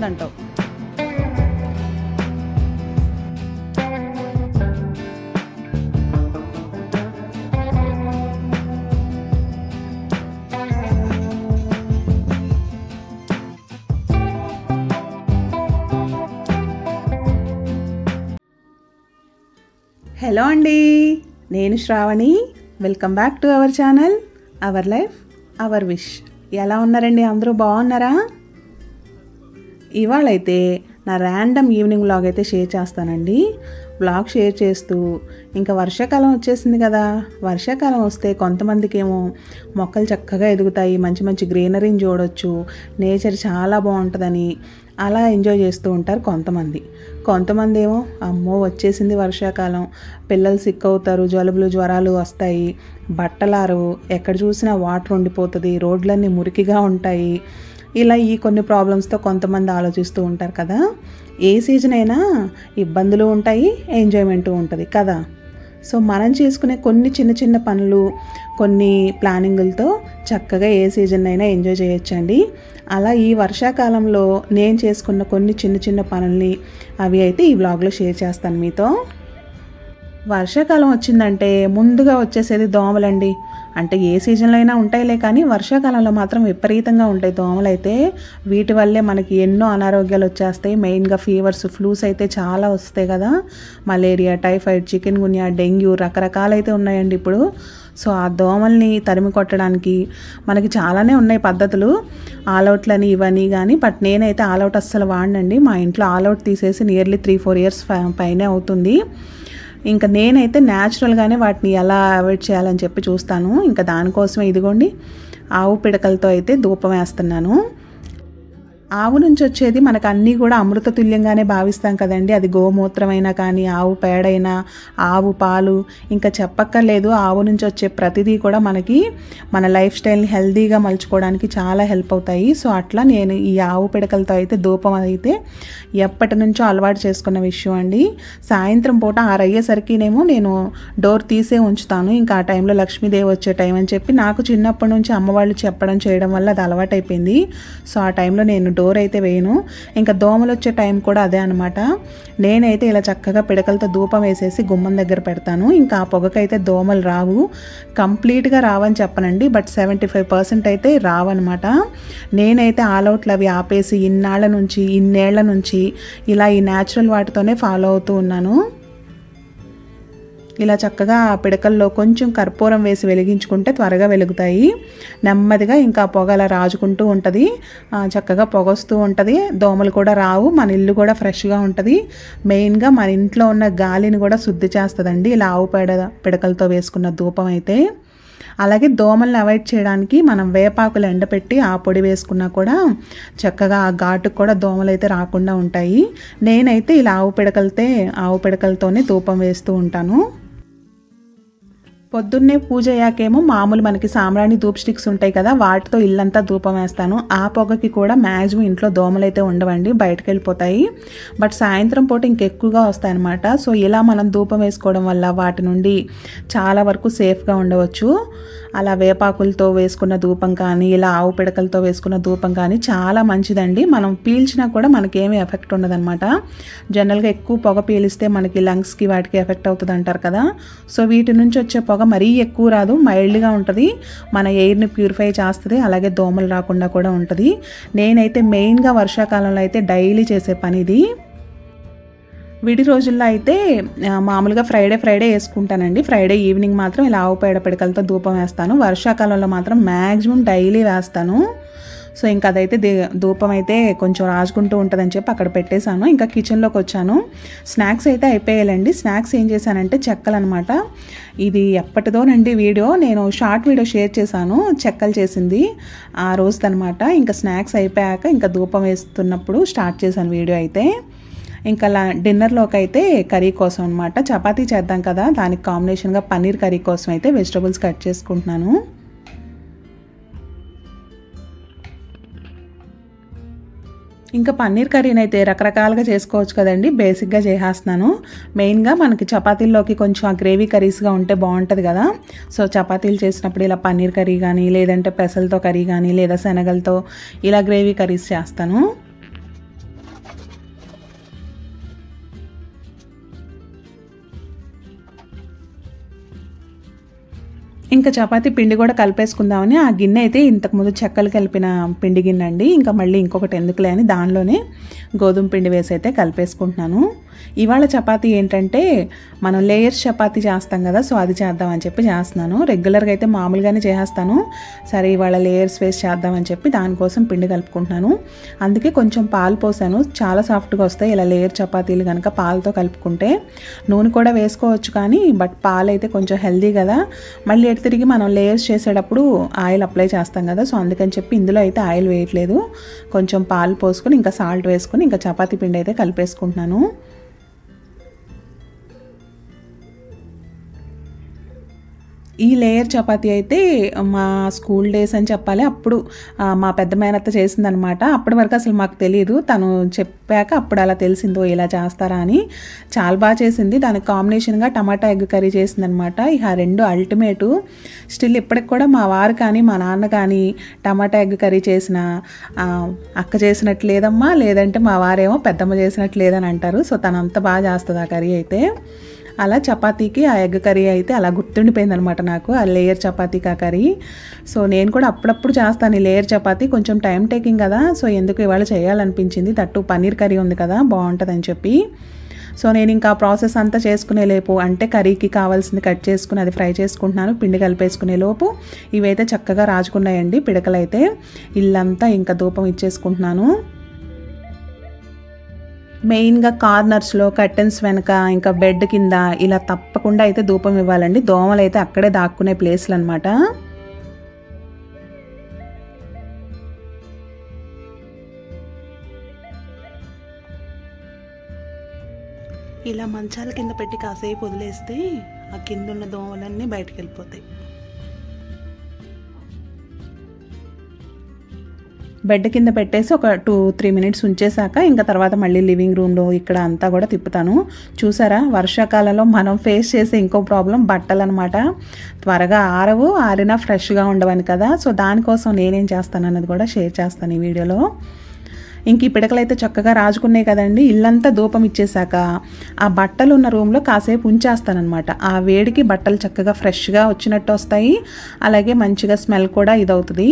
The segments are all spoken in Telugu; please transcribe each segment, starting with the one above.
వద్దంటావు హలో అండి నేను Sravani welcome back to our channel our life our wish ఎలా ఉన్నారండి అందరూ బాగున్నారా ఇవాళైతే నా ర్యాండమ్ ఈవినింగ్ వ్లాగ్ అయితే షేర్ చేస్తానండి వ్లాగ్ షేర్ చేస్తూ ఇంకా వర్షాకాలం వచ్చేసింది కదా వర్షాకాలం వస్తే కొంతమందికి ఏమో మొక్కలు చక్కగా ఎదుగుతాయి మంచి మంచి గ్రీనరీని చూడొచ్చు నేచర్ చాలా బాగుంటుందని అలా ఎంజాయ్ చేస్తూ ఉంటారు కొంతమంది కొంతమంది ఏమో అమ్మో వచ్చేసింది వర్షాకాలం పిల్లలు సిక్ అవుతారు జలుబులు జ్వరాలు వస్తాయి బట్టలారు ఎక్కడ చూసినా వాటర్ ఉండిపోతుంది రోడ్లన్నీ మురికిగా ఉంటాయి ఇలా ఈ కొన్ని ప్రాబ్లమ్స్తో కొంతమంది ఆలోచిస్తూ ఉంటారు కదా ఏ సీజన్ అయినా ఇబ్బందులు ఉంటాయి ఎంజాయ్మెంట్ ఉంటుంది కదా సో మనం చేసుకునే కొన్ని చిన్న చిన్న పనులు కొన్ని ప్లానింగులతో చక్కగా ఏ సీజన్ అయినా ఎంజాయ్ చేయొచ్చండి అలా ఈ వర్షాకాలంలో నేను చేసుకున్న కొన్ని చిన్న చిన్న పనుల్ని అవి అయితే ఈ వ్లాగ్లో షేర్ చేస్తాను మీతో వర్షాకాలం వచ్చిందంటే ముందుగా వచ్చేసేది దోమలండి అంటే ఏ సీజన్లో అయినా ఉంటాయిలే కానీ వర్షాకాలంలో మాత్రం విపరీతంగా ఉంటాయి దోమలు అయితే వీటి వల్లే మనకి ఎన్నో అనారోగ్యాలు వచ్చేస్తాయి మెయిన్గా ఫీవర్స్ ఫ్లూస్ అయితే చాలా వస్తాయి కదా malaria typhoid chikungunya dengue రకరకాలైతే ఉన్నాయండి ఇప్పుడు సో ఆ దోమల్ని తరిమి కొట్టడానికి మనకి చాలానే ఉన్నాయి పద్ధతులు ఆల్అవుట్లని ఇవని కానీ బట్ నేనైతే ఆల్అవుట్ అస్సలు వాడినండి మా ఇంట్లో ఆల్అవుట్ తీసేసి నియర్లీ త్రీ ఫోర్ ఇయర్స్ పైనే అవుతుంది ఇంకా నేనైతే న్యాచురల్గానే వాటిని ఎలా అవాయిడ్ చేయాలని చెప్పి చూస్తాను ఇంకా దానికోసమే ఇదిగోండి ఆవు పిడకలతో అయితే ధూపం వేస్తున్నాను ఆవు నుంచి వచ్చేది మనకు అన్నీ కూడా అమృత తుల్యంగానే భావిస్తాం కదండి అది గోమూత్రమైనా కానీ ఆవు పేడైనా ఆవు పాలు ఇంకా చెప్పక్కర్లేదు ఆవు నుంచి వచ్చే ప్రతిదీ కూడా మనకి మన లైఫ్ స్టైల్ని హెల్తీగా మలుచుకోవడానికి చాలా హెల్ప్ అవుతాయి సో అట్లా నేను ఈ ఆవు పిడకలతో అయితే ధూపం అయితే ఎప్పటి నుంచో అలవాటు చేసుకున్న విషయం అండి సాయంత్రం పూట ఆరు అయ్యేసరికినేమో నేను డోర్ తీసే ఉంచుతాను ఇంకా ఆ టైంలో లక్ష్మీదేవి వచ్చే టైం అని చెప్పి నాకు చిన్నప్పటి నుంచి అమ్మవాళ్ళు చెప్పడం చేయడం వల్ల అది అలవాటైపోయింది సో ఆ టైంలో నేను డోర్ అయితే వేయను ఇంకా దోమలు వచ్చే టైం కూడా అదే అనమాట నేనైతే ఇలా చక్కగా పిడకలతో ధూపం వేసేసి గుమ్మం దగ్గర పెడతాను ఇంకా ఆ పొగకైతే దోమలు రావు కంప్లీట్గా రావని చెప్పనండి బట్ సెవెంటీ ఫైవ్ పర్సెంట్ అయితే రావన్నమాట నేనైతే ఆల్అవుట్లు అవి ఆపేసి ఇన్నాళ్ళ నుంచి ఇన్నేళ్ల నుంచి ఇలా ఈ న్యాచురల్ వాటితోనే ఫాలో అవుతూ ఉన్నాను ఇలా చక్కగా ఆ పిడకల్లో కొంచెం కర్పూరం వేసి వెలిగించుకుంటే త్వరగా వెలుగుతాయి నెమ్మదిగా ఇంకా పొగ అలా రాజుకుంటూ ఉంటుంది ఆ, చక్కగా పొగొస్తూ ఉంటుంది దోమలు కూడా రావు మన ఇల్లు కూడా ఫ్రెష్గా ఉంటుంది మెయిన్గా మన ఇంట్లో ఉన్న గాలిని కూడా శుద్ధి చేస్తుందండి ఇలా ఆవు పేడ పిడకలతో వేసుకున్న ధూపం అయితే అలాగే దోమల్ని అవాయిడ్ చేయడానికి మనం వేపాకులు ఎండపెట్టి ఆ పొడి వేసుకున్నా కూడా చక్కగా ఆ ఘాటుకు కూడా దోమలు అయితే రాకుండా ఉంటాయి నేనైతే ఇలా ఆవు పిడకలతే ఆవు పిడకలతోనే ధూపం వేస్తూ ఉంటాను పొద్దున్నే పూజ అయ్యాకేమో మామూలు మనకి సాంబ్రాణి ధూప్ స్టిక్స్ ఉంటాయి కదా వాటితో ఇల్లంతా ధూపం వేస్తాను ఆ పొగకి కూడా మ్యాక్సిమం ఇంట్లో దోమలు అయితే ఉండవండి బయటకు వెళ్ళిపోతాయి బట్ సాయంత్రం పూట ఇంకెక్కువగా వస్తాయన్నమాట సో ఇలా మనం ధూపం వేసుకోవడం వల్ల వాటి నుండి చాలా వరకు సేఫ్గా ఉండవచ్చు అలా వేపాకులతో వేసుకున్న ధూపం కానీ ఇలా ఆవు పిడకలతో వేసుకున్న ధూపం కానీ చాలా మంచిదండి మనం పీల్చినా కూడా మనకేమీ ఎఫెక్ట్ ఉండదన్నమాట జనరల్గా ఎక్కువ పొగ పీలిస్తే మనకి లంగ్స్కి వాటికి ఎఫెక్ట్ అవుతుంది అంటారు కదా సో వీటి నుంచి వచ్చే పొగ మరీ ఎక్కువ రాదు మైల్డ్గా ఉంటుంది మన ఎయిర్ని ప్యూరిఫై చేస్తుంది అలాగే దోమలు రాకుండా కూడా ఉంటుంది నేనైతే మెయిన్గా వర్షాకాలంలో అయితే డైలీ చేసే పని ఇది విడి రోజుల్లో అయితే ఆ, మామూలుగా ఫ్రైడే ఫ్రైడే వేసుకుంటానండి ఫ్రైడే ఈవినింగ్ మాత్రం ఇలా ఆవు పేడ పిడకలతో ధూపం వేస్తాను వర్షాకాలంలో మాత్రం మ్యాక్సిమం డైలీ వేస్తాను సో ఇంకా అదైతే దే- ధూపం అయితే కొంచెం రాజుకుంటూ ఉంటుందని చెప్పి అక్కడ పెట్టేశాను ఇంకా కిచెన్లోకి వచ్చాను స్నాక్స్ అయితే అయిపోయాలండి స్నాక్స్ ఏం చేశానంటే చెక్కలు అనమాట ఇది ఎప్పటిదోనండి వీడియో నేను షార్ట్ వీడియో షేర్ చేశాను చెక్కలు చేసింది ఆ రోజుదనమాట ఇంకా స్నాక్స్ అయిపోయాక ఇంకా ధూపం వేస్తున్నప్పుడు స్టార్ట్ చేశాను వీడియో అయితే ఇంకా లా డిన్నర్లోకి అయితే కర్రీ కోసం అనమాట చపాతీ చేద్దాం కదా దానికి కాంబినేషన్గా పన్నీర్ కర్రీ కోసం అయితే వెజిటబుల్స్ కట్ చేసుకుంటున్నాను ఇంకా పన్నీర్ కర్రీని అయితే రకరకాలుగా చేసుకోవచ్చు కదండి బేసిక్గా చేసేస్తున్నాను మెయిన్గా మనకి చపాతీల్లోకి కొంచెం ఆ గ్రేవీ కర్రీస్గా ఉంటే బాగుంటుంది కదా సో చపాతీలు చేసినప్పుడు ఇలా పన్నీర్ కర్రీ కానీ లేదంటే పెసలతో కర్రీ కానీ లేదా శనగలతో ఇలా గ్రేవీ కర్రీస్ చేస్తాను ఇంకా చపాతీ పిండి కూడా కలిపేసుకుందామని ఆ గిన్నె అయితే ఇంతకుముందు చెక్కలు కలిపిన పిండి గిన్నె అండి ఇంకా మళ్ళీ ఇంకొకటి ఎందుకులే అని దానిలోనే గోధుమ పిండి వేసి అయితే కలిపేసుకుంటున్నాను ఇవాళ చపాతీ ఏంటంటే మనం లేయర్స్ చపాతీ చేస్తాం కదా సో అది చేద్దామని చెప్పి చేస్తున్నాను రెగ్యులర్గా అయితే మామూలుగానే చేసేస్తాను సరే ఇవాళ లేయర్స్ వేసి చేద్దామని చెప్పి దానికోసం పిండి కలుపుకుంటున్నాను అందుకే కొంచెం పాలు పోసాను చాలా సాఫ్ట్గా వస్తాయి ఇలా లేయర్ చపాతీలు కనుక పాలతో కలుపుకుంటే నూనె కూడా వేసుకోవచ్చు కానీ బట్ పాలు అయితే కొంచెం హెల్దీ కదా మళ్ళీ ఎటు తిరిగి మనం లేయర్స్ చేసేటప్పుడు ఆయిల్ అప్లై చేస్తాం కదా సో అందుకని చెప్పి ఇందులో అయితే ఆయిల్ వేయట్లేదు కొంచెం పాలు పోసుకొని ఇంకా సాల్ట్ వేసుకొని ఇంకా చపాతీ పిండి అయితే కలిపేసుకుంటున్నాను ఈ లేయర్ చపాతీ అయితే మా స్కూల్ డేస్ అని చెప్పాలి అప్పుడు ఆ, మా పెద్ద మేనత్త చేసిందనమాట అప్పటి వరకు అసలు మాకు తెలియదు తను చెప్పాక అప్పుడు అలా తెలిసిందో ఇలా చేస్తారా అని చాలా బాగా చేసింది దానికి కాంబినేషన్గా టమాటా ఎగ్ కర్రీ చేసిందనమాట ఇక ఆ రెండు అల్టిమేటు స్టిల్ ఇప్పటికి కూడా మా వారు కానీ మా నాన్న కానీ టమాటా ఎగ్ కర్రీ చేసిన ఆ, అక్క చేసినట్టు లేదమ్మా లేదంటే మా వారేమో పెద్దమ్మ చేసినట్టు లేదని అంటారు సో తను అంత బాగా చేస్తుంది ఆ కర్రీ అయితే అలా చపాతీకి ఆ ఎగ్ కర్రీ అయితే అలా గుర్తుండిపోయింది అనమాట నాకు ఆ లేయర్ చపాతీకి ఆ కర్రీ సో నేను కూడా అప్పుడప్పుడు చేస్తాను ఈ లేయర్ చపాతీ కొంచెం టైం టేకింగ్ కదా సో ఎందుకు ఇవాళ చేయాలనిపించింది తట్టు పన్నీర్ కర్రీ ఉంది కదా బాగుంటుందని చెప్పి సో నేను ఇంకా ప్రాసెస్ అంతా చేసుకునే లేపు అంటే కర్రీకి కావాల్సింది కట్ చేసుకుని అది ఫ్రై చేసుకుంటున్నాను పిండి కలిపేసుకునే లోపు ఇవైతే చక్కగా రాజుకున్నాయండి పిడకలైతే ఇల్లంతా ఇంకా ధూపం ఇచ్చేసుకుంటున్నాను మెయిన్గా కార్నర్స్లో కర్టెన్స్ వెనక ఇంకా బెడ్ కింద ఇలా తప్పకుండా అయితే ధూపం ఇవ్వాలండి దోమలు అయితే అక్కడే దాక్కునే ప్లేస్లు అనమాట ఇలా మంచాల కింద పెట్టి కాసేపు వదిలేస్తే ఆ కింద ఉన్న దోమలన్నీ బయటకు వెళ్ళిపోతాయి బెడ్ కింద పెట్టేసి ఒక టూ త్రీ మినిట్స్ ఉంచేశాక ఇంకా తర్వాత మళ్ళీ లివింగ్ రూమ్లో ఇక్కడ అంతా కూడా తిప్పుతాను చూసారా వర్షాకాలంలో మనం ఫేస్ చేసే ఇంకో ప్రాబ్లం బట్టలు అనమాట త్వరగా ఆరవు ఆరినా ఫ్రెష్గా ఉండవని కదా సో దానికోసం నేనేం చేస్తాను అన్నది కూడా షేర్ చేస్తాను ఈ వీడియోలో ఇంక ఈ పిడకలు అయితే చక్కగా రాజుకున్నాయి కదండి ఇల్లంతా ధూపం ఇచ్చేసాక ఆ బట్టలు ఉన్న రూమ్లో కాసేపు ఉంచేస్తానమాట ఆ వేడికి బట్టలు చక్కగా ఫ్రెష్గా వచ్చినట్టు వస్తాయి అలాగే మంచిగా స్మెల్ కూడా ఇదవుతుంది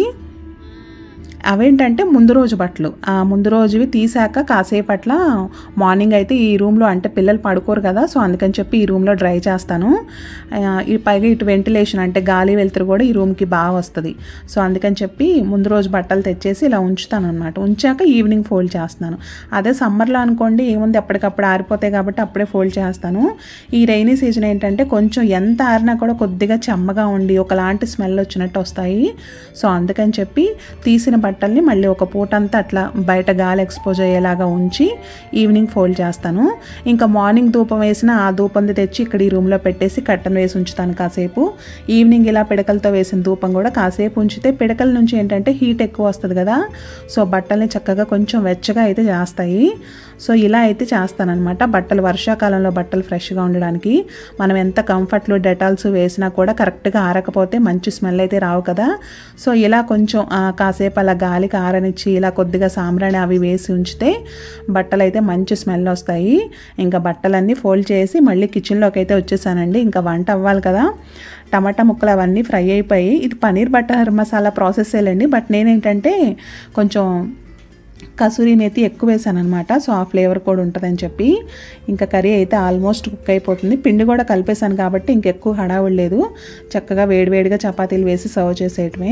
అవేంటంటే ముందు రోజు బట్టలు ఆ ముందు రోజువి తీసాక కాసేపు అట్లా మార్నింగ్ అయితే ఈ రూమ్లో అంటే పిల్లలు పడుకోరు కదా సో అందుకని చెప్పి ఈ రూమ్లో డ్రై చేస్తాను ఆ, ఈ పైగా ఇటు వెంటిలేషన్ అంటే గాలి వెలుతురు కూడా ఈ రూమ్కి బాగా వస్తుంది సో అందుకని చెప్పి ముందు రోజు బట్టలు తెచ్చేసి ఇలా ఉంచుతాను అనమాట ఉంచాక ఈవినింగ్ ఫోల్డ్ చేస్తున్నాను అదే సమ్మర్లో అనుకోండి ఏముంది ఎప్పటికప్పుడు ఆరిపోతాయి కాబట్టి అప్పుడే ఫోల్డ్ చేస్తాను ఈ రైనీ సీజన్ ఏంటంటే కొంచెం ఎంత ఆరినా కూడా కొద్దిగా చెమ్మగా ఉండి ఒకలాంటి స్మెల్ వచ్చినట్టు వస్తాయి సో అందుకని చెప్పి తీసిన బట్టల్ని మళ్ళీ ఒక పూట అంతా అట్లా బయట గాలి ఎక్స్పోజ్ అయ్యేలాగా ఉంచి ఈవినింగ్ ఫోల్డ్ చేస్తాను ఇంకా మార్నింగ్ ధూపం వేసిన ఆ ధూపంది తెచ్చి ఇక్కడ ఈ రూమ్లో పెట్టేసి కట్టను వేసి ఉంచుతాను కాసేపు ఈవినింగ్ ఇలా పిడకలతో వేసిన ధూపం కూడా కాసేపు ఉంచితే పిడకల నుంచి ఏంటంటే హీట్ ఎక్కువ వస్తుంది కదా సో బట్టల్ని చక్కగా కొంచెం వెచ్చగా అయితే చేస్తాయి సో ఇలా అయితే చేస్తానన్నమాట బట్టలు వర్షాకాలంలో బట్టలు ఫ్రెష్గా ఉండడానికి మనం ఎంత కంఫర్ట్లు డెటాల్స్ వేసినా కూడా కరెక్ట్గా ఆరకపోతే మంచి స్మెల్ అయితే రావు కదా సో ఇలా కొంచెం ఆ, కాసేపు అలా గాలికి ఆరనిచ్చి ఇలా కొద్దిగా సాంబ్రాణి అవి వేసి ఉంచితే బట్టలు అయితే మంచి స్మెల్ వస్తాయి ఇంకా బట్టలన్నీ ఫోల్డ్ చేసి మళ్ళీ కిచెన్లోకి అయితే వచ్చేసానండి ఇంకా వంట అవ్వాలి కదా టమాటా ముక్కలు అవన్నీ ఫ్రై అయిపోయి ఇది పనీర్ బటర్ మసాలా ప్రాసెస్ లేండి బట్ నేనేంటంటే కొంచెం కసూరి మేతి ఎక్కువ వేసాను అనమాట సో ఆ ఫ్లేవర్ కూడా ఉంటుందని చెప్పి ఇంకా కర్రీ అయితే ఆల్మోస్ట్ కుక్ అయిపోతుంది పిండి కూడా కలిపేశాను కాబట్టి ఇంకెక్కువ హడావుడు లేదు చక్కగా వేడివేడిగా చపాతీలు వేసి సర్వ్ చేసేయటమే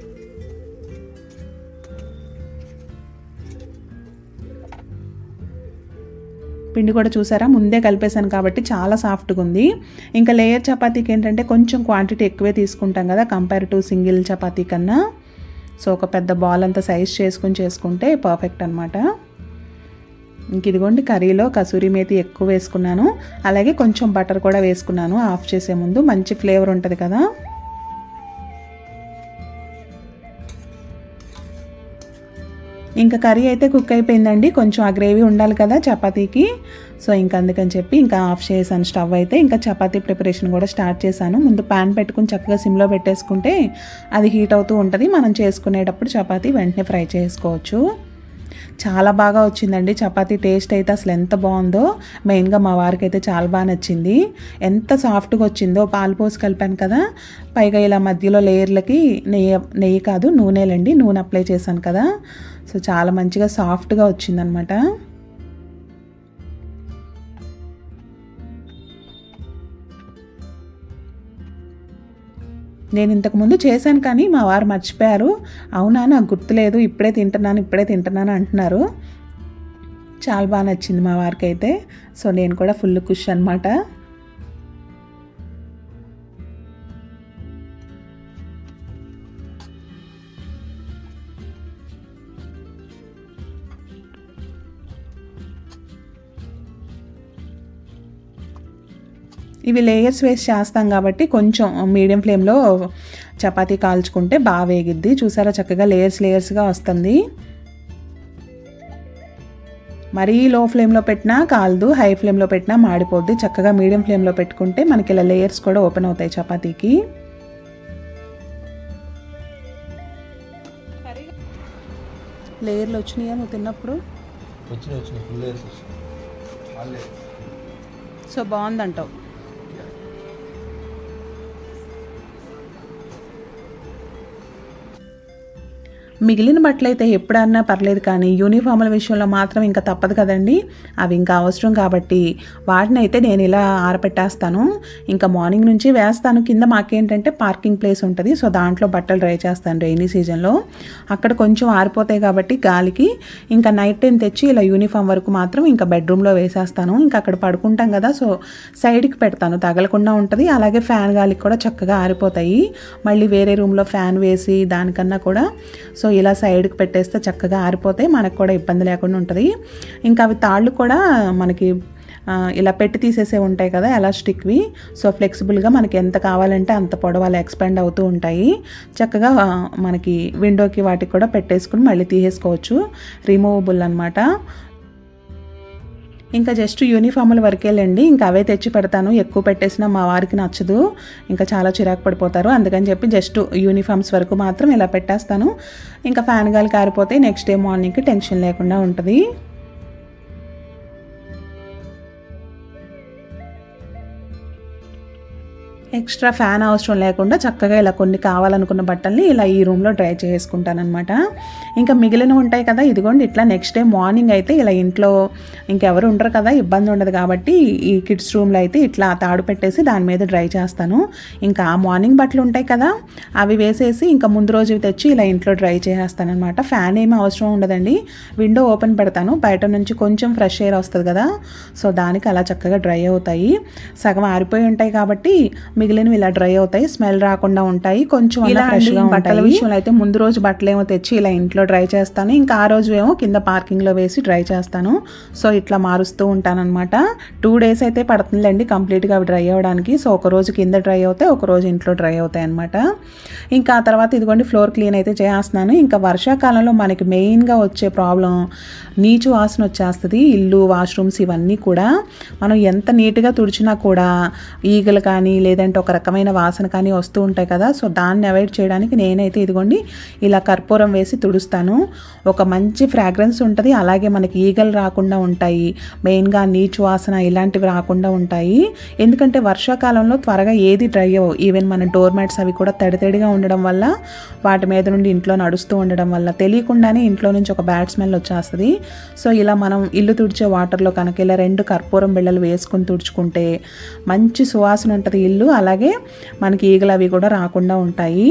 పిండి కూడా చూసారా ముందే కలిపేశాను కాబట్టి చాలా సాఫ్ట్గా ఉంది ఇంకా లేయర్ చపాతీకి ఏంటంటే కొంచెం క్వాంటిటీ ఎక్కువే తీసుకుంటాం కదా కంపేర్ టు సింగిల్ చపాతీ కన్నా సో ఒక పెద్ద బాల్ అంతా సైజ్ చేసుకుని చేసుకుంటే పర్ఫెక్ట్ అనమాట ఇంక ఇదిగోండి కర్రీలో కసూరి మేతి ఎక్కువ వేసుకున్నాను అలాగే కొంచెం బటర్ కూడా వేసుకున్నాను ఆఫ్ చేసే ముందు మంచి ఫ్లేవర్ ఉంటుంది కదా ఇంకా కర్రీ అయితే కుక్ అయిపోయిందండి కొంచెం ఆ గ్రేవీ ఉండాలి కదా చపాతీకి సో ఇంకా అందుకని చెప్పి ఇంకా ఆఫ్ చేశాను స్టవ్ అయితే ఇంకా చపాతీ ప్రిపరేషన్ కూడా స్టార్ట్ చేశాను ముందు ప్యాన్ పెట్టుకుని చక్కగా సిమ్లో పెట్టేసుకుంటే అది హీట్ అవుతూ ఉంటుంది మనం చేసుకునేటప్పుడు చపాతీ వెంటనే ఫ్రై చేసుకోవచ్చు చాలా బాగా వచ్చిందండి చపాతీ టేస్ట్ అయితే అసలు ఎంత బాగుందో మెయిన్గా మా వారికి అయితే చాలా బాగా నచ్చింది ఎంత సాఫ్ట్గా వచ్చిందో పాలు పోసి కలిపాను కదా పైగా ఇలా మధ్యలో లేయర్లకి నెయ్యి నెయ్యి కాదు నూనెలండి నూనె అప్లై చేశాను కదా సో చాలా మంచిగా సాఫ్ట్గా వచ్చిందనమాట నేను ఇంతకుముందు చేశాను కానీ మా వారు మర్చిపోయారు అవునా నాకు గుర్తులేదు ఇప్పుడే తింటున్నాను ఇప్పుడే తింటున్నాను అంటున్నారు చాలా బాగా నచ్చింది మా వారికి అయితే సో నేను కూడా ఫుల్ ఖుష్ అనమాట ఇవి లేయర్స్ వేసి చేస్తాం కాబట్టి కొంచెం మీడియం ఫ్లేమ్లో చపాతీ కాల్చుకుంటే బాగా వేగిద్ది చూసారా చక్కగా లేయర్స్ లేయర్స్గా వస్తుంది మరీ లో ఫ్లేమ్లో పెట్టినా కాలదు హై ఫ్లేమ్లో పెట్టినా మాడిపోద్ది చక్కగా మీడియం ఫ్లేమ్లో పెట్టుకుంటే మనకి ఇలా లేయర్స్ కూడా ఓపెన్ అవుతాయి చపాతీకి లేయర్లు వచ్చినాయా నువ్వు తిన్నప్పుడు వచ్చినాయి వచ్చినాయి ఫుల్ వేసి వాళ్ళే సో బాగుందంటావు మిగిలిన బట్టలు అయితే ఎప్పుడన్నా పర్లేదు కానీ యూనిఫామ్ల విషయంలో మాత్రం ఇంకా తప్పదు కదండి అవి ఇంకా అవసరం కాబట్టి వాటిని అయితే నేను ఇలా ఆరపెట్టేస్తాను ఇంకా మార్నింగ్ నుంచి వేస్తాను కింద మాకేంటంటే పార్కింగ్ ప్లేస్ ఉంటుంది సో దాంట్లో బట్టలు డ్రై చేస్తాను రైనీ సీజన్లో అక్కడ కొంచెం ఆరిపోతాయి కాబట్టి గాలికి ఇంకా నైట్ టైం తెచ్చి ఇలా యూనిఫామ్ వరకు మాత్రం ఇంకా బెడ్రూమ్లో వేసేస్తాను ఇంకా అక్కడ పడుకుంటాం కదా సో సైడ్కి పెడతాను తగలకుండా ఉంటుంది అలాగే ఫ్యాన్ గాలికి కూడా చక్కగా ఆరిపోతాయి మళ్ళీ వేరే రూమ్లో ఫ్యాన్ వేసి దానికన్నా కూడా సో ఇలా సైడ్కి పెట్టేస్తే చక్కగా ఆరిపోతాయి మనకు కూడా ఇబ్బంది లేకుండా ఉంటుంది ఇంకా అవి తాళ్ళు కూడా మనకి ఆ, ఇలా పెట్టి తీసేసే ఉంటాయి కదా ఎలాస్టిక్వి సో ఫ్లెక్సిబుల్గా మనకి ఎంత కావాలంటే అంత పొడవు అలా ఎక్స్పెండ్ అవుతూ ఉంటాయి చక్కగా ఆ, మనకి విండోకి వాటికి కూడా పెట్టేసుకుని మళ్ళీ తీసేసుకోవచ్చు రిమూవబుల్ అనమాట ఇంకా జస్ట్ యూనిఫామ్ల వరకేలండి ఇంకా అవే తెచ్చి పెడతాను ఎక్కువ పెట్టేసినా మా వారికి నచ్చదు ఇంకా చాలా చిరాకు పడిపోతారు అందుకని చెప్పి జస్ట్ యూనిఫామ్స్ వరకు మాత్రం ఇలా పెట్టేస్తాను ఇంకా ఫ్యాన్ గాలి కారిపోతే నెక్స్ట్ డే మార్నింగ్కి టెన్షన్ లేకుండా ఉంటుంది ఎక్స్ట్రా ఫ్యాన్ అవసరం లేకుండా చక్కగా ఇలా కొన్ని కావాలనుకున్న బట్టల్ని ఇలా ఈ రూమ్లో డ్రై చేసుకుంటానమాట ఇంకా మిగిలిన ఉంటాయి కదా ఇదిగోండి ఇట్లా నెక్స్ట్ డే మార్నింగ్ అయితే ఇలా ఇంట్లో ఇంకెవరు ఉండరు కదా ఇబ్బంది ఉండదు కాబట్టి ఈ కిడ్స్ రూమ్లో అయితే ఇట్లా తాడు పెట్టేసి దాని మీద డ్రై చేస్తాను ఇంకా ఆ మార్నింగ్ బట్టలు ఉంటాయి కదా అవి వేసేసి ఇంకా ముందు రోజు తెచ్చి ఇలా ఇంట్లో డ్రై చేసేస్తాను అనమాట ఫ్యాన్ ఏమీ అవసరం ఉండదండి విండో ఓపెన్ పెడతాను బయట నుంచి కొంచెం ఫ్రెష్ ఎయిర్ వస్తుంది కదా సో దానికి అలా చక్కగా డ్రై అవుతాయి సగం ఆరిపోయి ఉంటాయి కాబట్టి మిగిలినవి ఇలా డ్రై అవుతాయి స్మెల్ రాకుండా ఉంటాయి కొంచెం ఇలా ఫ్రెష్గా బట్టల విషయంలో అయితే ముందు రోజు బట్టలు ఏమో తెచ్చి ఇలా ఇంట్లో డ్రై చేస్తాను ఇంకా ఆ రోజు ఏమో కింద పార్కింగ్లో వేసి డ్రై చేస్తాను సో ఇట్లా మారుస్తూ ఉంటానన్నమాట టూ డేస్ అయితే పడుతుందండి కంప్లీట్గా అవి డ్రై అవ్వడానికి సో ఒక రోజు కింద డ్రై అవుతాయి ఒక రోజు ఇంట్లో డ్రై అవుతాయి అనమాట ఇంకా ఆ తర్వాత ఇదిగోండి ఫ్లోర్ క్లీన్ అయితే చేస్తున్నాను ఇంకా వర్షాకాలంలో మనకి మెయిన్గా వచ్చే ప్రాబ్లం నీచు వాసన వచ్చేస్తుంది ఇల్లు వాష్రూమ్స్ ఇవన్నీ కూడా మనం ఎంత నీట్గా తుడిచినా కూడా ఈగలు కానీ లేదంటే ఒక రకమైన వాసన కానీ వస్తూ ఉంటాయి కదా సో దాన్ని అవాయిడ్ చేయడానికి నేనైతే ఇదిగోండి ఇలా కర్పూరం వేసి తుడుస్తాను ఒక మంచి ఫ్రాగ్రెన్స్ ఉంటుంది అలాగే మనకి ఈగలు రాకుండా ఉంటాయి మెయిన్గా నీచు వాసన ఇలాంటివి రాకుండా ఉంటాయి ఎందుకంటే వర్షాకాలంలో త్వరగా ఏది డ్రై అవ్వవు ఈవెన్ మన డోర్ మ్యాట్స్ అవి కూడా తడి తడిగా ఉండడం వల్ల వాటి మీద నుండి ఇంట్లో నడుస్తూ ఉండడం వల్ల తెలియకుండానే ఇంట్లో నుంచి ఒక బ్యాడ్ స్మెల్ వచ్చేస్తుంది సో ఇలా మనం ఇల్లు తుడిచే వాటర్లో కనుక ఇలా రెండు కర్పూరం బిళ్ళలు వేసుకుని తుడుచుకుంటే మంచి సువాసన ఉంటుంది ఇల్లు అలాగే మనకి ఈగలు అవి కూడా రాకుండా ఉంటాయి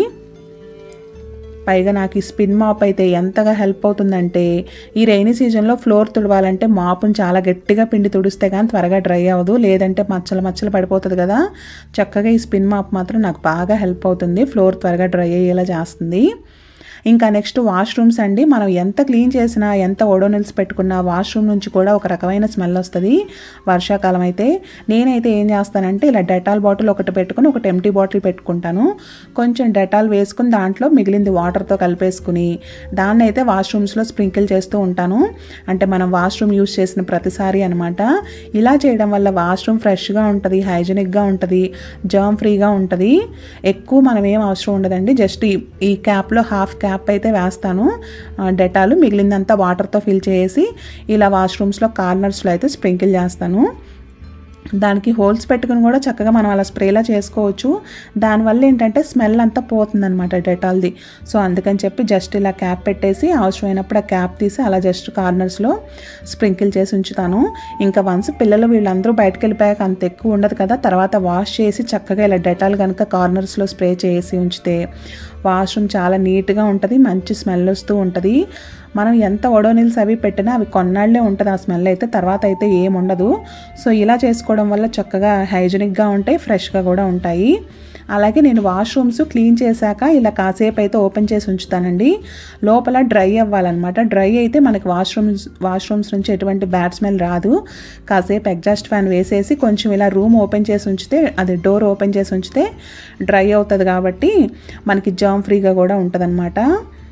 పైగా నాకు ఈ స్పిన్ మాప్ అయితే ఎంతగా హెల్ప్ అవుతుందంటే ఈ రైనీ సీజన్లో ఫ్లోర్ తుడవాలంటే మాపుని చాలా గట్టిగా పిండి తుడిస్తే కానీ త్వరగా డ్రై అవ్వదు లేదంటే మచ్చలు మచ్చలు పడిపోతుంది కదా చక్కగా ఈ స్పిన్ మాప్ మాత్రం నాకు బాగా హెల్ప్ అవుతుంది ఫ్లోర్ త్వరగా డ్రై అయ్యేలా చేస్తుంది ఇంకా నెక్స్ట్ వాష్రూమ్స్ అండి మనం ఎంత క్లీన్ చేసినా ఎంత ఓడోనిల్స్ పెట్టుకున్నా వాష్రూమ్ నుంచి కూడా ఒక రకమైన స్మెల్ వస్తుంది వర్షాకాలం అయితే నేనైతే ఏం చేస్తానంటే ఇలా డెటాల్ బాటిల్ ఒకటి పెట్టుకుని ఒకటి ఎంటీ బాటిల్ పెట్టుకుంటాను కొంచెం డెటాల్ వేసుకుని దాంట్లో మిగిలింది వాటర్తో కలిపేసుకుని దాన్ని అయితే వాష్రూమ్స్లో స్ప్రింకిల్ చేస్తూ ఉంటాను అంటే మనం వాష్రూమ్ యూస్ చేసిన ప్రతిసారి అనమాట ఇలా చేయడం వల్ల వాష్రూమ్ ఫ్రెష్గా ఉంటుంది హైజెనిక్గా ఉంటుంది జర్మ్ ఫ్రీగా ఉంటుంది ఎక్కువ మనం ఏం అవసరం ఉండదండి జస్ట్ ఈ ఈ క్యాప్లో హాఫ్ క్యాప్ క్యాప్ అయితే వేస్తాను ఆ, డెటాలు మిగిలిందంతా వాటర్తో ఫిల్ చేసి ఇలా వాష్రూమ్స్లో కార్నర్స్లో అయితే స్ప్రింకిల్ చేస్తాను దానికి హోల్స్ పెట్టుకుని కూడా చక్కగా మనం అలా స్ప్రేలా చేసుకోవచ్చు దానివల్ల ఏంటంటే స్మెల్ అంతా పోతుందన్నమాట డెటాల్ది సో అందుకని చెప్పి జస్ట్ ఇలా క్యాప్ పెట్టేసి అవసరమైనప్పుడు ఆ క్యాప్ తీసి అలా జస్ట్ కార్నర్స్లో స్ప్రింకిల్ చేసి ఉంచుతాను ఇంకా వన్స్ పిల్లలు వీళ్ళందరూ బయటకు వెళ్ళిపోయాక అంత ఎక్కువ ఉండదు కదా తర్వాత వాష్ చేసి చక్కగా ఇలా డెటాల్ కనుక కార్నర్స్లో స్ప్రే చేసి ఉంచితే వాష్రూమ్ చాలా నీట్గా ఉంటుంది మంచి స్మెల్ వస్తూ ఉంటుంది మనం ఎంత ఒడోనిల్స్ అవి పెట్టినా అవి కొన్నాళ్ళే ఉంటుంది ఆ స్మెల్ అయితే తర్వాత అయితే ఏం ఉండదు సో ఇలా చేసుకోవడం వల్ల చక్కగా హైజీనిక్గా ఉంటాయి ఫ్రెష్గా కూడా ఉంటాయి అలాగే నేను వాష్రూమ్స్ క్లీన్ చేశాక ఇలా కాసేపు అయితే ఓపెన్ చేసి ఉంచుతానండి లోపల డ్రై అవ్వాలన్నమాట డ్రై అయితే మనకి వాష్రూమ్స్ వాష్రూమ్స్ నుంచి ఎటువంటి బ్యాడ్ స్మెల్ రాదు కాసేపు ఎగ్జాస్ట్ ఫ్యాన్ వేసేసి కొంచెం ఇలా రూమ్ ఓపెన్ చేసి ఉంచితే అది డోర్ ఓపెన్ చేసి ఉంచితే డ్రై అవుతుంది కాబట్టి మనకి జామ్ ఫ్రీగా కూడా ఉంటుంది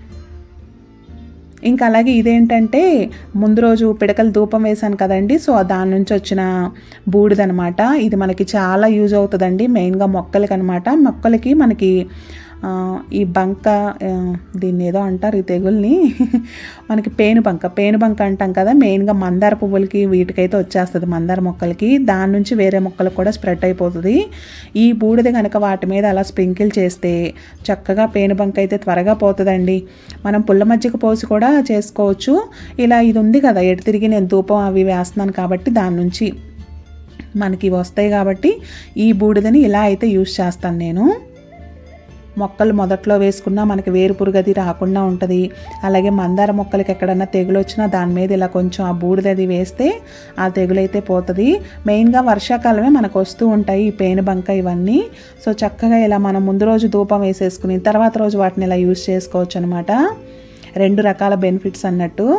ఇంకా అలాగే ఇదేంటంటే ముందు రోజు పిడకలు ధూపం వేశాను కదండి సో దాని నుంచి వచ్చిన బూడిదనమాట ఇది మనకి చాలా యూజ్ అవుతుందండి మెయిన్గా మొక్కలకి అనమాట మొక్కలకి మనకి ఆ, ఈ బంక ఆ, దీన్ని ఏదో అంటారు ఈ తెగుల్ని మనకి పేను బంక పేను బంక అంటాం కదా మెయిన్గా మందార పువ్వులకి వీటికైతే వచ్చేస్తుంది మందార మొక్కలకి దాని నుంచి వేరే మొక్కలకు కూడా స్ప్రెడ్ అయిపోతుంది ఈ బూడిద కనుక వాటి మీద అలా స్ప్రింకిల్ చేస్తే చక్కగా పేను బంక అయితే త్వరగా పోతుందండి మనం పుల్ల మజ్జిగ పోసి కూడా చేసుకోవచ్చు ఇలా ఇది ఉంది కదా ఎటు తిరిగి నేను ధూపం అవి వేస్తున్నాను కాబట్టి దాని నుంచి మనకి ఇవి వస్తాయి కాబట్టి ఈ బూడిదని ఇలా అయితే యూస్ చేస్తాను నేను మొక్కలు మొదట్లో వేసుకున్నా మనకి వేరు పురుగది రాకుండా ఉంటుంది అలాగే మందార మొక్కలకి ఎక్కడన్నా తెగులు వచ్చినా దాని మీద ఇలా కొంచెం ఆ బూడిదది వేస్తే ఆ తెగులు అయితే పోతుంది మెయిన్గా వర్షాకాలమే మనకు వస్తూ ఉంటాయి ఈ పేను బంక ఇవన్నీ సో చక్కగా ఇలా మనం ముందు రోజు ధూపం వేసేసుకుని తర్వాత రోజు వాటిని ఇలా యూస్ చేసుకోవచ్చు అనమాట రెండు రకాల బెనిఫిట్స్ అన్నట్టు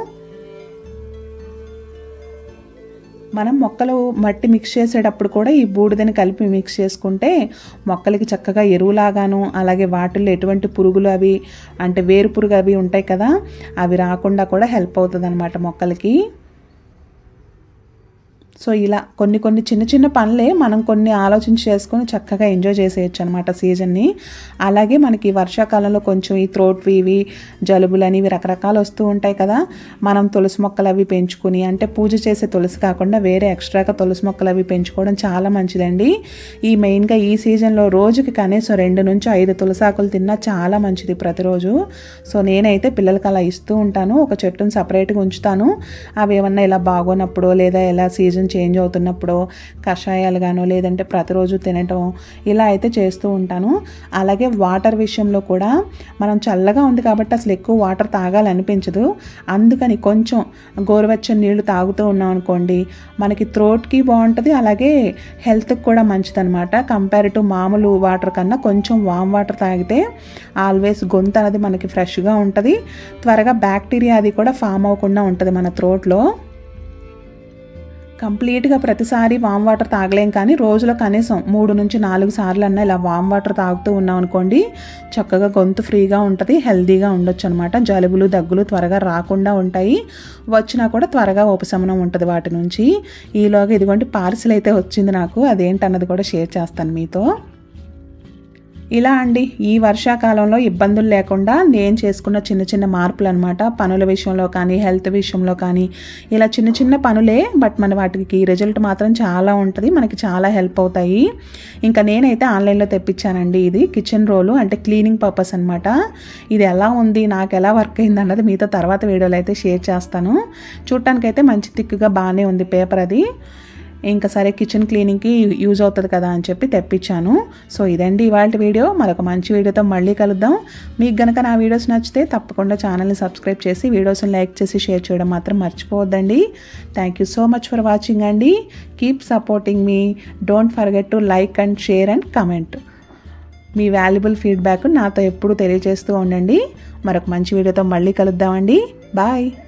మనం మొక్కలు మట్టి మిక్స్ చేసేటప్పుడు కూడా ఈ బూడిదని కలిపి మిక్స్ చేసుకుంటే మొక్కలకి చక్కగా ఎరువులాగాను అలాగే వాటిల్లో ఎటువంటి పురుగులు అవి అంటే వేరు పురుగు అవి ఉంటాయి కదా అవి రాకుండా కూడా హెల్ప్ అవుతుంది మొక్కలకి సో ఇలా కొన్ని కొన్ని చిన్న చిన్న పనులే మనం కొన్ని ఆలోచించి చేసుకొని చక్కగా ఎంజాయ్ చేసేయచ్చు అనమాట సీజన్ని అలాగే మనకి వర్షాకాలంలో కొంచెం ఈ థ్రోట్ ఇవి జలుబులని ఇవి రకరకాలు వస్తూ ఉంటాయి కదా మనం తులసి మొక్కలు అవి పెంచుకుని అంటే పూజ చేసే తులసి కాకుండా వేరే ఎక్స్ట్రాగా తులసి మొక్కలు అవి పెంచుకోవడం చాలా మంచిదండి ఈ మెయిన్గా ఈ సీజన్లో రోజుకి కనీసం రెండు నుంచి ఐదు తులసాకులు తిన్నా చాలా మంచిది ప్రతిరోజు సో నేనైతే పిల్లలకి అలా ఇస్తూ ఉంటాను ఒక చెట్టును సపరేట్గా ఉంచుతాను అవి ఏమన్నా ఇలా బాగోనప్పుడు లేదా ఇలా సీజన్ చేంజ్ అవుతున్నప్పుడు కషాయాలు గానో లేదంటే ప్రతిరోజు తినటం ఇలా అయితే చేస్తూ ఉంటాను అలాగే వాటర్ విషయంలో కూడా మనం చల్లగా ఉంది కాబట్టి అసలు ఎక్కువ వాటర్ తాగాలనిపించదు అందుకని కొంచెం గోరువెచ్చని నీళ్లు తాగుతూ ఉన్నాం అనుకోండి మనకి థ్రోట్కి బాగుంటుంది అలాగే హెల్త్కి కూడా మంచిది అనమాట కంపేర్ టు మామూలు వాటర్ కన్నా కొంచెం వామ్ వాటర్ తాగితే ఆల్వేస్ గొంతు అనేది మనకి ఫ్రెష్గా ఉంటుంది త్వరగా బ్యాక్టీరియా అది కూడా ఫామ్ అవ్వకుండా ఉంటుంది మన థ్రోట్లో కంప్లీట్గా ప్రతిసారి వామ్ వాటర్ తాగలేం కానీ రోజులో కనీసం మూడు నుంచి నాలుగు సార్లు అన్నా ఇలా వామ్ వాటర్ తాగుతూ ఉన్నాం అనుకోండి చక్కగా గొంతు ఫ్రీగా ఉంటుంది హెల్తీగా ఉండొచ్చు అనమాట జలుబులు దగ్గులు త్వరగా రాకుండా ఉంటాయి వచ్చినా కూడా త్వరగా ఉపశమనం ఉంటుంది వాటి నుంచి ఈలోగా ఇదిగోండి పార్సిల్ అయితే వచ్చింది నాకు అదేంటన్నది కూడా షేర్ చేస్తాను మీతో ఇలా అండి ఈ వర్షాకాలంలో ఇబ్బందులు లేకుండా నేను చేసుకున్న చిన్న చిన్న మార్పులు అనమాట పనుల విషయంలో కానీ హెల్త్ విషయంలో కానీ ఇలా చిన్న చిన్న పనులే బట్ మన వాటికి రిజల్ట్ మాత్రం చాలా ఉంటుంది మనకి చాలా హెల్ప్ అవుతాయి ఇంకా నేనైతే ఆన్లైన్లో తెప్పించానండి ఇది కిచెన్ రోలు అంటే క్లీనింగ్ పర్పస్ అనమాట ఇది ఎలా ఉంది నాకు ఎలా వర్క్ అయింది అన్నది మీతో తర్వాత వీడియోలో అయితే షేర్ చేస్తాను చూడటానికైతే మంచి థిక్గా బాగానే ఉంది పేపర్ అది ఇంకా సరే కిచెన్ క్లీనింగ్కి యూజ్ అవుతుంది కదా అని చెప్పి తెప్పించాను సో ఇదండి ఇవాళ వీడియో మరొక మంచి వీడియోతో మళ్ళీ కలుద్దాం మీకు గనక నా వీడియోస్ నచ్చితే తప్పకుండా ఛానల్ని సబ్స్క్రైబ్ చేసి వీడియోస్ని లైక్ చేసి షేర్ చేయడం మాత్రం మర్చిపోవద్దండి thank you so much for watching అండి కీప్ సపోర్టింగ్ మీ don't forget to like and share and comment మీ వాల్యుబుల్ ఫీడ్బ్యాక్ నాతో ఎప్పుడు తెలియజేస్తూ ఉండండి మరొక మంచి వీడియోతో మళ్ళీ కలుద్దామండి బాయ్